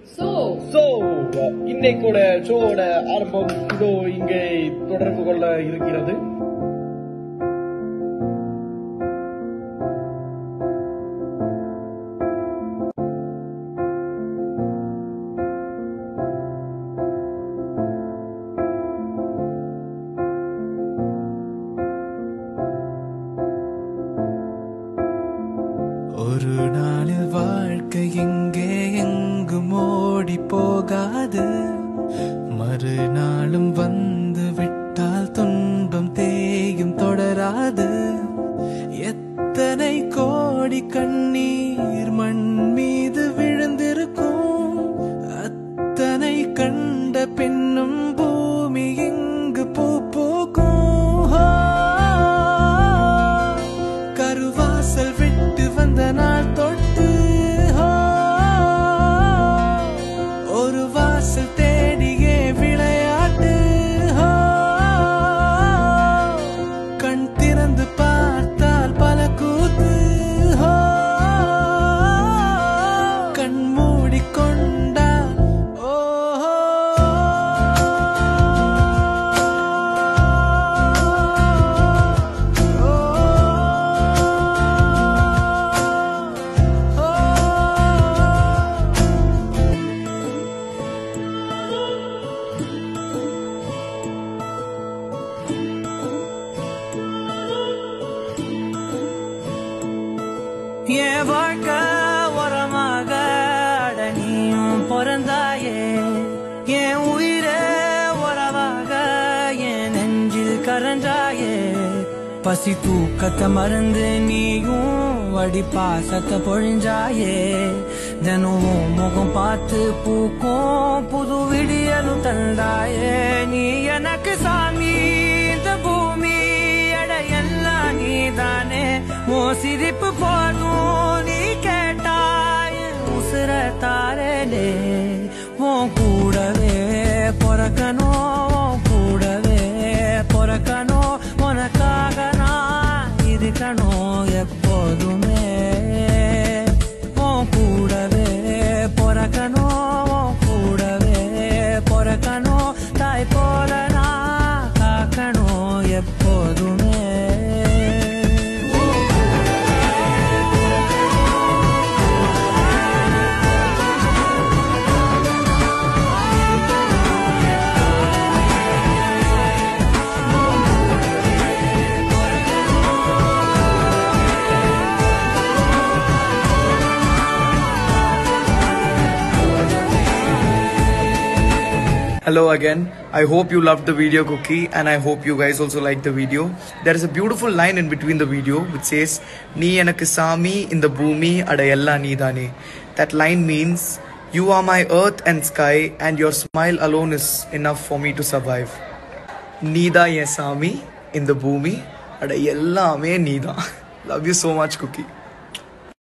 So so இன்னைக்கோட ஷோவோட ஆரம்பம் இதோ இங்கே தொடர்பு கொள்ள இருக்கிறது ஒரு நாளில் வாழ்க்கை எங்கே எங்கும் ஓடி போகாது மறுநாளும் வந்து விட்டால் துன்பம் தேயும் தொடராது எத்தனை கோடி கண்ணீர் மண் மீது விழுந்திருக்கும் அத்தனை கண்ட பின்னும் பூமி எங்கு பூ பூக்கும் ஹோ! கருவாசல் விட்டு வந்த நாள் தொட்டு ஹோ! ஒரு வாசல் தேடியே விளையாட்டு ஹோ! கண் திறந்து பார்த்தால் பல கூத்து ஹோ! கண் மூடிக்கொண்டால் ஓஹோ என் வாழ்க்கை உரமாக அட நீயும் பிறந்தாயே என் உயிரே உறவாக என் நெஞ்சில் கரஞ்சாயே பசி தூக்கத்தை மறந்து நீயும் வடி பாசத்தை பொழிஞ்சாயே தினம் உன் முகம் பார்த்து பூக்கும் புது விடியலும் தந்தாயே நீ எனக்கு சாமி இந்த பூமி அட எல்லாம் நீதானே ஓ சிரிப்பு போதும் நீ கேட்டாய் உசுர தாரலே உன் கூடவே பொறக்கணும் உன் கூடவே பொறக்கணும் உனக்காக நான் இருக்கணும் எப்போதுமே உன் கூடவே பொறக்கணும் உன் கூடவே பொறக்கணும் தாய் போல நான் காக்கணும் எப்போதுமே Hello again. I hope you loved the video cookie and I hope you guys also liked the video. There is a beautiful line in between the video which says நீ எனக்கு சாமி இந்த பூமி அட எல்லாம் நீதானே. That line means you are my earth and sky and your smile alone is enough for me to survive. நீதா என் சாமி இந்த பூமி அட எல்லாமே நீதான். Love you so much cookie.